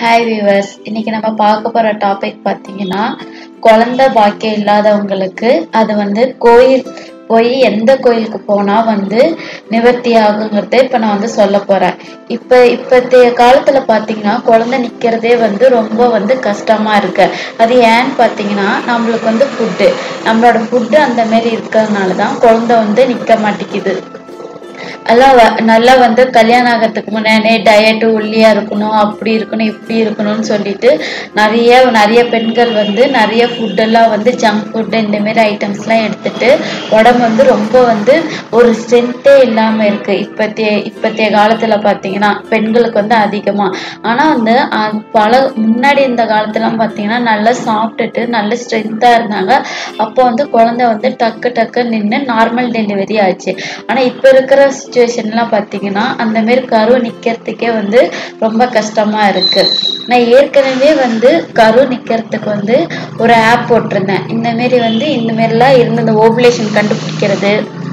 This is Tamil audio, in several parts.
ஹாய் வியூவர்ஸ் இன்னைக்கு நம்ம பார்க்க போற டாபிக் பார்த்தீங்கன்னா குழந்தை பாக்கியம் இல்லாதவங்களுக்கு அது வந்து கோயில் போய் எந்த கோயிலுக்கு போனா வந்து நிவர்த்தி ஆகுங்கிறத இப்ப நான் வந்து சொல்ல போறேன் இப்ப இப்பத்தைய காலத்துல பாத்தீங்கன்னா குழந்தை நிக்கிறதே வந்து ரொம்ப வந்து கஷ்டமா இருக்கு அது ஏன்னு பாத்தீங்கன்னா நம்மளுக்கு வந்து ஃபுட்டு நம்மளோட ஃபுட்டு அந்த மாதிரி இருக்கிறதுனால தான் குழந்தை வந்து நிக்க மாட்டேங்குது எல்லாம் வ- நல்லா வந்து கல்யாணம் ஆகிறதுக்கு முன்னாடியே டயட்டு ஒல்லியா இருக்கணும் அப்படி இருக்கணும் இப்படி இருக்கணும்னு சொல்லிட்டு நிறைய நிறைய பெண்கள் வந்து நிறைய ஃபுட்டெல்லாம் வந்து ஜங்க் ஃபுட்டு இந்த மாதிரி ஐட்டம்ஸ்லாம் எடுத்துட்டு உடம்பு வந்து ரொம்ப வந்து ஒரு ஸ்ட்ரென்த்தே இல்லாம இருக்கு இப்பத்திய இப்பத்திய காலத்துல பாத்தீங்கன்னா பெண்களுக்கு வந்து அதிகமா ஆனா வந்து அஹ், பல முன்னாடி இந்த காலத்துலாம் பாத்தீங்கன்னா நல்லா சாப்பிட்டுட்டு நல்ல ஸ்ட்ரென்த்தா இருந்தாங்க அப்போ வந்து குழந்தை வந்து டக்கு டக்கு நின்று நார்மல் டெலிவரி ஆச்சு ஆனா இப்ப இருக்கிற சுச்சுவேஷன்லாம் பாத்தீங்கன்னா அந்த மாதிரி கரு நிக்கிறதுக்கே வந்து ரொம்ப கஷ்டமா இருக்கு நான் ஏற்கனவே வந்து கரு நிக்கிறதுக்கு வந்து ஒரு ஆப் போட்டிருந்தேன் இந்த மாதிரி வந்து இந்த மாதிரிலாம் இருந்து இந்த ஓபுலேஷன் கண்டுபிடிக்கிறது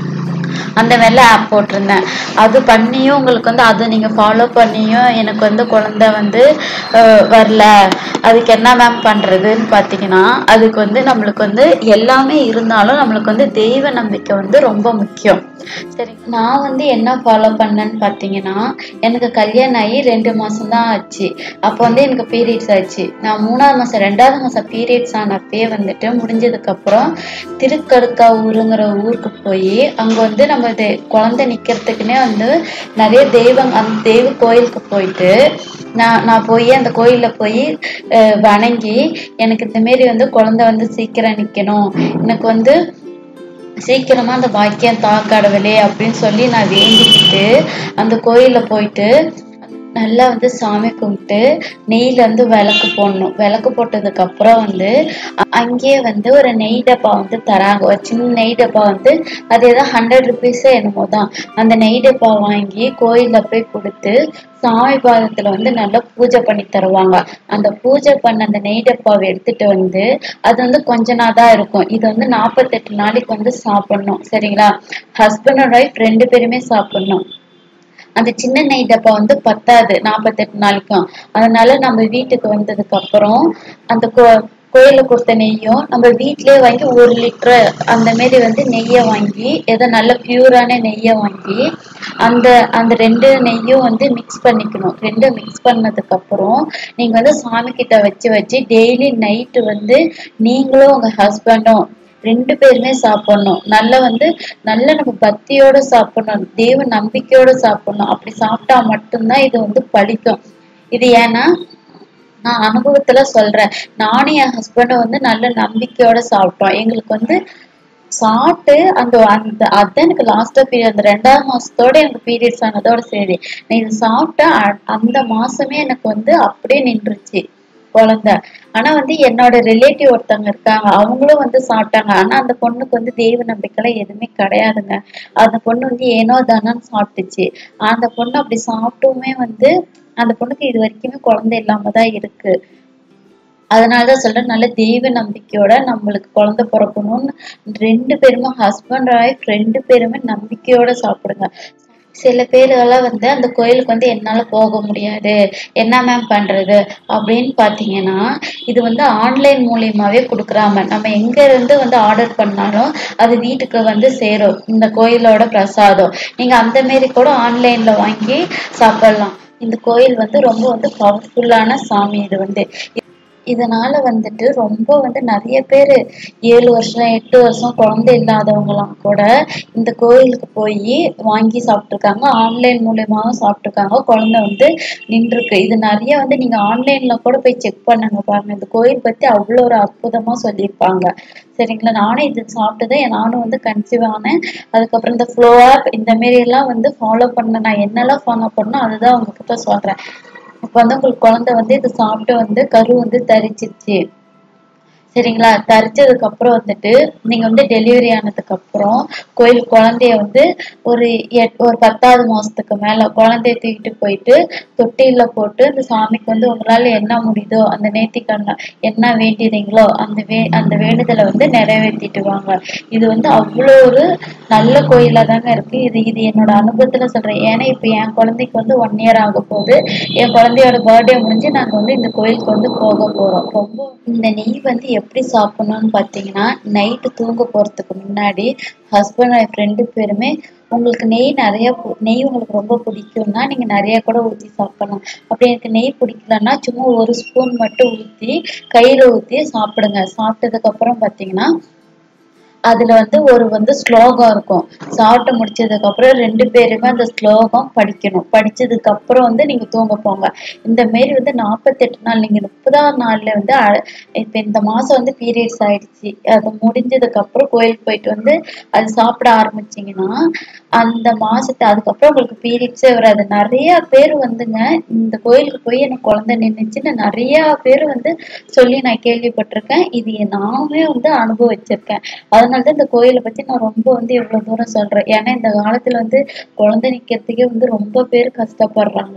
அந்த மாதிரிலாம் ஆப் போட்டிருந்தேன் அது பண்ணியும் உங்களுக்கு வந்து அதை நீங்கள் ஃபாலோ பண்ணியும் எனக்கு வந்து குழந்தை வந்து அஹ், வரல அதுக்கு என்ன மேம் பண்ணுறதுன்னு பார்த்தீங்கன்னா அதுக்கு வந்து நம்மளுக்கு வந்து எல்லாமே இருந்தாலும் நம்மளுக்கு வந்து தெய்வ நம்பிக்கை வந்து ரொம்ப முக்கியம் சரி நான் வந்து என்ன ஃபாலோ பண்ணேன்னு பார்த்தீங்கன்னா எனக்கு கல்யாணம் ஆகி ரெண்டு மாதம் தான் ஆச்சு அப்போ வந்து எனக்கு பீரியட்ஸ் ஆச்சு நான் மூணாவது மாதம் ரெண்டாவது மாதம் பீரியட்ஸ் ஆனப்பயே வந்துட்டு முடிஞ்சதுக்கப்புறம் திருக்கடுக்காவூருங்கிற ஊருக்கு போய் அங்கே வந்து நம்ம இது குழந்தை நிற்கிறதுக்குன்னே வந்து நிறைய தெய்வம் அந்த தெய்வ கோயிலுக்கு போயிட்டு நான் நான் போய் அந்த கோயிலில் போய் அஹ், வணங்கி எனக்கு இந்த மாரி வந்து குழந்தை வந்து சீக்கிரம் நிற்கணும் எனக்கு வந்து சீக்கிரமா அந்த பாக்கியம் தா கடவுளே அப்படின்னு சொல்லி நான் வேண்டிக்கிட்டு அந்த கோயில்ல போயிட்டு நல்லா வந்து சாமி கும்பிட்டு நெய்ல வந்து விளக்கு போடணும் விளக்கு போட்டதுக்கு அப்புறம் வந்து அ- அங்கேயே வந்து ஒரு நெய் டப்பா வந்து தராங்க ஒரு சின்ன நெய் டப்பா வந்து அது ஏதோ ஹண்ட்ரட் ருபீஸோ என்னமோ தான் அந்த நெய் டப்பா வாங்கி கோயில்ல போய் கொடுத்து சாமி பாதத்துல வந்து நல்லா பூஜை பண்ணி தருவாங்க அந்த பூஜை பண்ண அந்த நெய் டப்பாவை எடுத்துட்டு வந்து அது வந்து கொஞ்ச நாள் தான் இருக்கும் இது வந்து நாற்பத்தெட்டு நாளைக்கு வந்து சாப்பிடணும் சரிங்களா ஹஸ்பண்ட் அண்ட் ஒய்ஃப் ரெண்டு பேருமே சாப்பிடணும் அந்த சின்ன நெய் டப்பா வந்து பத்தாது நாற்பத்தெட்டு நாளைக்கும் அதனால நம்ம வீட்டுக்கு வந்ததுக்கு அப்புறம் அந்த கோ கோயில கொடுத்த நெய்யும் நம்ம வீட்டிலேயே வாங்கி ஒரு லிட்டர் அந்த மாரி வந்து நெய்யை வாங்கி ஏதோ நல்ல பியூரான நெய்யை வாங்கி அந்த அந்த ரெண்டு நெய்யும் வந்து மிக்ஸ் பண்ணிக்கணும் ரெண்டும் மிக்ஸ் பண்ணதுக்கு அப்புறம் நீங்க வந்து சாமி கிட்ட வச்சு வச்சு டெய்லி நைட்டு வந்து நீங்களும் உங்க ஹஸ்பண்டும் ரெண்டு பேருமே சாப்பிடணும் நல்ல வந்து நல்ல நம்ம பக்தியோட சாப்பிடணும் தெய்வ நம்பிக்கையோட சாப்பிடணும் அப்படி சாப்பிட்டா மட்டும்தான் இது வந்து பலிக்கும் இது ஏன்னா நான் அனுபவத்துல சொல்றேன் நானும் என் ஹஸ்பண்டும் வந்து நல்ல நம்பிக்கையோட சாப்பிட்டோம் எங்களுக்கு வந்து சாப்பிட்டு அந்த அந்த அதான் எனக்கு லாஸ்டா பீரியட் அந்த ரெண்டாவது மாசத்தோட எனக்கு பீரியட்ஸ் ஆனதோட சரி நான் இது சாப்பிட்டா அ- அந்த மாசமே எனக்கு வந்து அப்படியே நின்றுச்சு குழந்தை ஆனா வந்து என்னோட ரிலேட்டிவ் ஒருத்தவங்க இருக்காங்க அவங்களும் வந்து சாப்பிட்டாங்க ஆனா அந்த பொண்ணுக்கு வந்து தெய்வ நம்பிக்கைலாம் எதுவுமே கிடையாதுங்க அந்த பொண்ணு வந்து ஏனோ தானோன்னு சாப்பிட்டுச்சு அந்த பொண்ணு அப்படி சாப்பிட்டுமே வந்து அந்த பொண்ணுக்கு இது வரைக்குமே குழந்தை இல்லாம தான் இருக்கு அதனாலதான் சொல்றேன் நல்ல தெய்வ நம்பிக்கையோட நம்மளுக்கு குழந்தை பிறக்கணும்னு ரெண்டு பேருமே ஹஸ்பண்ட் ஒய்ஃப் ரெண்டு பேருமே நம்பிக்கையோட சாப்பிடுங்க சில பேரெல்லாம் வந்து அந்த கோயிலுக்கு வந்து என்னால போக முடியாது என்ன மேம் பண்றது அப்படின்னு பாத்தீங்கன்னா இது வந்து ஆன்லைன் மூலியமாவே கொடுக்குறாம நம்ம எங்க இருந்து வந்து ஆர்டர் பண்ணாலும் அது வீட்டுக்கு வந்து சேரும் இந்த கோயிலோட பிரசாதம் நீங்க அந்த மாரி கூட ஆன்லைன்ல வாங்கி சாப்பிடலாம் இந்த கோயில் வந்து ரொம்ப வந்து பவர்ஃபுல்லான சாமி இது வந்து இதனால வந்துட்டு ரொம்ப வந்து நிறைய பேர் ஏழு வருஷம் எட்டு வருஷம் குழந்தை இல்லாதவங்கலாம் கூட இந்த கோயிலுக்கு போய் வாங்கி சாப்பிட்ருக்காங்க ஆன்லைன் மூலியமாவும் சாப்பிட்ருக்காங்க குழந்தை வந்து நின்றுருக்கு இது நிறைய வந்து நீங்க ஆன்லைன்ல கூட போய் செக் பண்ணுங்க பாருங்க இந்த கோயில் பத்தி அவ்வளோ ஒரு அற்புதமா சொல்லியிருப்பாங்க சரிங்களா நானும் இது சாப்பிட்டுதான் நானும் வந்து கன்சீவ் ஆனேன் அதுக்கப்புறம் இந்த ஃப்ளோ ஆப் இந்த மாரி எல்லாம் வந்து ஃபாலோ பண்ண நான் என்னெல்லாம் ஃபாலோ பண்ணணும் அதுதான் உங்ககிட்ட சொல்றேன் இப்ப வந்து உங்களுக்கு குழந்தை வந்து இது சாப்பிட்டு வந்து கரு வந்து தரிச்சிருச்சு சரிங்களா தரிச்சதுக்கு அப்புறம் வந்துட்டு நீங்க வந்து டெலிவரி ஆனதுக்கு அப்புறம் கோயில் குழந்தைய வந்து ஒரு எட் ஒரு பத்தாவது மாசத்துக்கு மேல குழந்தைய தூக்கிட்டு போயிட்டு தொட்டில போட்டு அந்த சாமிக்கு வந்து உங்களால என்ன முடியுதோ அந்த நேர்த்திக்கண்ண என்ன வேண்டியதுங்களோ அந்த வே அந்த வேண்டுதலை வந்து நிறைவேற்றிட்டு வாங்க இது வந்து அவ்வளோ ஒரு நல்ல கோயிலா தாங்க இருக்கு இது இது என்னோட அனுபவத்துல சொல்றேன் ஏன்னா இப்ப என் குழந்தைக்கு வந்து ஒன் இயர் ஆக போகுது என் குழந்தையோட பர்த்டே முடிஞ்சு நாங்க வந்து இந்த கோயிலுக்கு வந்து போக போறோம் ரொம்ப இந்த நெய் வந்து எப்படி சாப்பிடணும்னு பாத்தீங்கன்னா நைட்டு தூங்க போறதுக்கு முன்னாடி ஹஸ்பண்ட் ஒய்ஃப் ரெண்டு பேருமே உங்களுக்கு நெய் நிறைய பு- நெய் உங்களுக்கு ரொம்ப பிடிக்கும்னா நீங்க நிறைய கூட ஊத்தி சாப்பிடலாம் அப்படி எனக்கு நெய் பிடிக்கலன்னா சும்மா ஒரு ஸ்பூன் மட்டும் ஊத்தி கையில ஊத்தி சாப்பிடுங்க சாப்பிட்டதுக்கு அப்புறம் பாத்தீங்கன்னா அதுல வந்து ஒரு வந்து ஸ்லோகம் இருக்கும் சாப்பிட்டு முடிச்சதுக்கு அப்புறம் ரெண்டு பேருமே அந்த ஸ்லோகம் படிக்கணும் படிச்சதுக்கு அப்புறம் வந்து நீங்க தூங்க போங்க இந்த மாரி வந்து நாற்பத்தெட்டு நாள் நீங்க முப்பதாவது நாள்ல வந்து அ- இப்ப இந்த மாசம் வந்து பீரியட்ஸ் ஆயிடுச்சு அது முடிஞ்சதுக்கு அப்புறம் கோயிலுக்கு போயிட்டு வந்து அது சாப்பிட ஆரம்பிச்சீங்கன்னா அந்த மாசத்து அதுக்கப்புறம் உங்களுக்கு பீரியட்ஸே வராது நிறைய பேர் வந்துங்க இந்த கோயிலுக்கு போய் எனக்கு குழந்தை நின்னுச்சுன்னு நிறைய பேர் வந்து சொல்லி நான் கேள்விப்பட்டிருக்கேன் இது நானுமே வந்து அனுபவிச்சிருக்கேன் அதனால தான் இந்த கோயிலை பத்தி நான் ரொம்ப வந்து இவ்வளவு தூரம் சொல்றேன் ஏன்னா இந்த காலத்துல வந்து குழந்தை நிக்கிறதுக்கே வந்து ரொம்ப பேர் கஷ்டப்படுறாங்க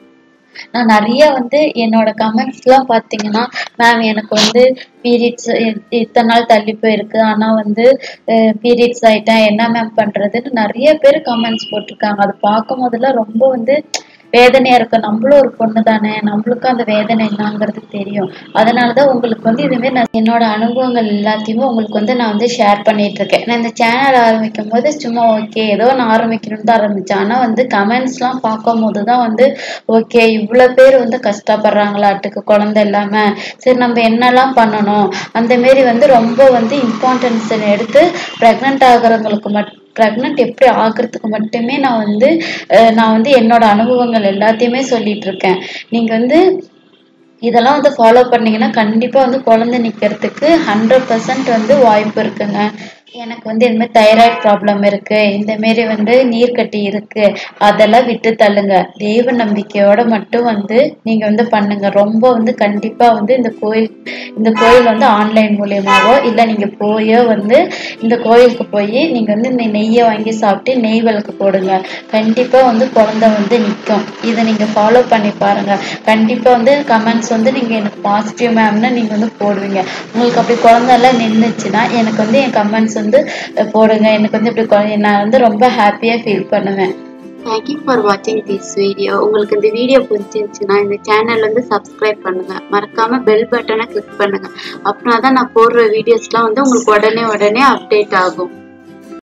நான் நிறைய வந்து என்னோட கமெண்ட்ஸ் எல்லாம் பாத்தீங்கன்னா மேம் எனக்கு வந்து பீரியட்ஸ் இத்தனை நாள் தள்ளி போயிருக்கு ஆனா வந்து பீரியட்ஸ் ஆயிட்டேன் என்ன மேம் பண்றதுன்னு நிறைய பேர் கமெண்ட்ஸ் போட்டிருக்காங்க அது பார்க்கும் போதெல்லாம் ரொம்ப வந்து வேதனையா இருக்கு நம்மளும் ஒரு பொண்ணு தானே நம்மளுக்கும் அந்த வேதனை என்னங்கிறது தெரியும் அதனாலதான் உங்களுக்கு வந்து இதுவே நான் என்னோட அனுபவங்கள் எல்லாத்தையுமே உங்களுக்கு வந்து நான் வந்து ஷேர் பண்ணிட்டு இருக்கேன் நான் இந்த சேனல் ஆரம்பிக்கும் போது சும்மா ஓகே ஏதோ நான் ஆரம்பிக்கணும்னு தான் ஆரம்பிச்சேன் ஆனா வந்து கமெண்ட்ஸ் எல்லாம் பார்க்கும் போதுதான் வந்து ஓகே இவ்வளவு பேர் வந்து கஷ்டப்படுறாங்களாட்டுக்கு குழந்தை இல்லாம சரி நம்ம என்னெல்லாம் பண்ணணும் அந்த மாரி வந்து ரொம்ப வந்து இம்பார்ட்டன்ஸ் எடுத்து ப்ரெக்னென்ட் ஆகுறவங்களுக்கு மட்டும் ப்ரெக்னென்ட் எப்படி ஆகுறதுக்கு மட்டுமே நான் வந்து அஹ் நான் வந்து என்னோட அனுபவங்கள் எல்லாத்தையுமே சொல்லிட்டு இருக்கேன் நீங்க வந்து இதெல்லாம் வந்து ஃபாலோ பண்ணீங்கன்னா கண்டிப்பா வந்து குழந்தை நிக்கிறதுக்கு ஹண்ட்ரட் பர்சன்ட் வந்து வாய்ப்பு இருக்குங்க எனக்கு வந்து இந்த மாதிரி தைராய்டு ப்ராப்ளம் இருக்கு இந்த மாரி வந்து நீர்க்கட்டி இருக்கு அதெல்லாம் விட்டு தள்ளுங்க தெய்வ நம்பிக்கையோட மட்டும் வந்து நீங்க வந்து பண்ணுங்க ரொம்ப வந்து கண்டிப்பா வந்து இந்த கோயில் இந்த கோயில் வந்து ஆன்லைன் மூலியமாவோ இல்ல நீங்க போயோ வந்து இந்த கோயிலுக்கு போய் நீங்க வந்து இந்த நெய்யை வாங்கி சாப்பிட்டு நெய் விளக்கு போடுங்க கண்டிப்பா வந்து குழந்தை வந்து நிக்கும் இதை நீங்க ஃபாலோ பண்ணி பாருங்க கண்டிப்பா வந்து கமெண்ட்ஸ் வந்து நீங்க எனக்கு பாசிட்டிவ் மேம்னு நீங்க வந்து போடுவீங்க உங்களுக்கு அப்படி குழந்தை எல்லாம் நின்றுச்சுன்னா எனக்கு வந்து என் கமெண்ட்ஸ் வந்து அஹ், போடுங்க எனக்கு வந்து இப்படி குழந்தை- நான் வந்து ரொம்ப ஹாப்பியா ஃபீல் பண்ணுவேன் தேங்க்யூ ஃபார் வாட்சிங் திஸ் வீடியோ உங்களுக்கு இந்த வீடியோ பிடிச்சிருந்துச்சுன்னா இந்த சேனல் வந்து சப்ஸ்கிரைப் பண்ணுங்க மறக்காம பெல் பட்டனை கிளிக் பண்ணுங்க அப்படின்னா தான் நான் போடுற வீடியோஸ்லாம் வந்து உங்களுக்கு உடனே உடனே அப்டேட் ஆகும்